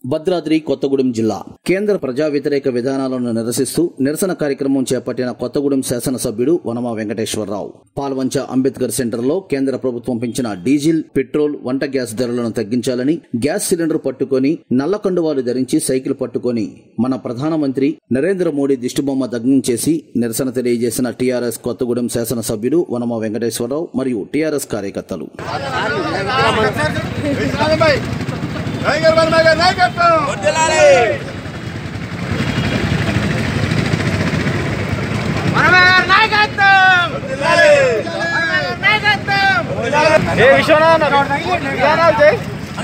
భద్రాద్రి కొత్తగూడెం జిల్లా కేంద్ర ప్రజా వ్యతిరేక విధానాలను నిరసిస్తూ నిరసన కార్యక్రమం చేపట్టిన కొత్తగూడెం శాసనసభ్యుడు వనమా వెంకటేశ్వరరావు పాల్వంచ అంబేద్కర్ సెంటర్లో కేంద్ర ప్రభుత్వం పెంచిన డీజిల్ పెట్రోల్ వంట గ్యాస్ ధరలను తగ్గించాలని గ్యాస్ సిలిండర్ పట్టుకొని నల్ల కండువాలు ధరించి సైకిల్ పట్టుకొని మన ప్రధానమంత్రి నరేంద్ర మోడీ దిష్టిబొమ్మ దగ్నం చేసి నిరసన తెలియజేసిన టీఆర్ఎస్ కొత్తగూడెం శాసనసభ్యుడు వనమా వెంకటేశ్వరరావు మరియు టీఆర్ఎస్ కార్యకర్తలు టైగర్ వర్మ గారి నాయకత్వం మనమగారి నాయకత్వం మనమగారి నాయకత్వం ఏ విశ్వనాథ్ విధానాలు చేయి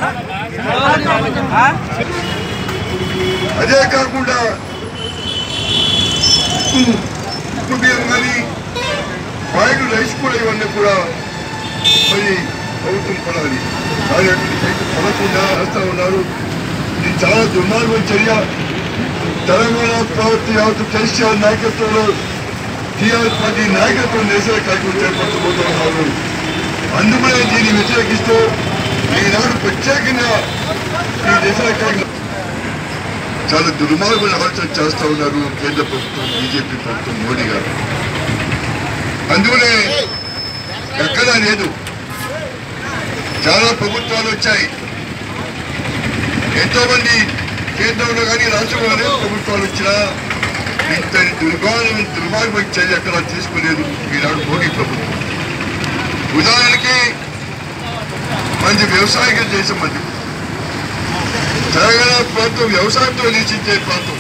అదే కాకుండా ఉప్పు ఉప్పు బియ్యం కానీ బాయిలు రైస్ కూడా ఇవన్నీ కూడా మరి ప్రభుత్వం కొనాలి కానీ అటువంటి కొనకుండా వేస్తా ఉన్నారు ఇది చాలా దుర్మార్గం చర్య తెలంగాణ ప్రభుత్వం యావత్ కేసీఆర్ నాయకత్వంలో టీఆర్ పార్టీ నాయకత్వం నిరసన కార్యక్రమం చేపట్టబోతూ ఉన్నారు అందువల్ల దీన్ని వ్యతిరేకిస్తూ ఈనాడు ప్రత్యేకంగా ఈ నిరసన కార్యక్రమం చాలా దుర్మార్గమైన ఆలోచన చేస్తా ఉన్నారు కేంద్ర ప్రభుత్వం బీజేపీ ప్రభుత్వం మోడీ గారు అందువనే ఎక్కడా లేదు చాలా ప్రభుత్వాలు వచ్చాయి ఎంతో మంది కేంద్రంలో కానీ రాష్ట్రంలో కానీ ప్రభుత్వాలు వచ్చినా ఇంతటి దుర్మార్గం దుర్మార్గమైన చర్య ఎక్కడా తీసుకోలేదు ఈనాడు మోడీ ప్రభుత్వం ఉదాహరణకి మంచి వ్యవసాయ దేశం మంది తెలంగాణ ప్రాంతం వ్యవసాయంతో నిలిచించే ప్రాంతం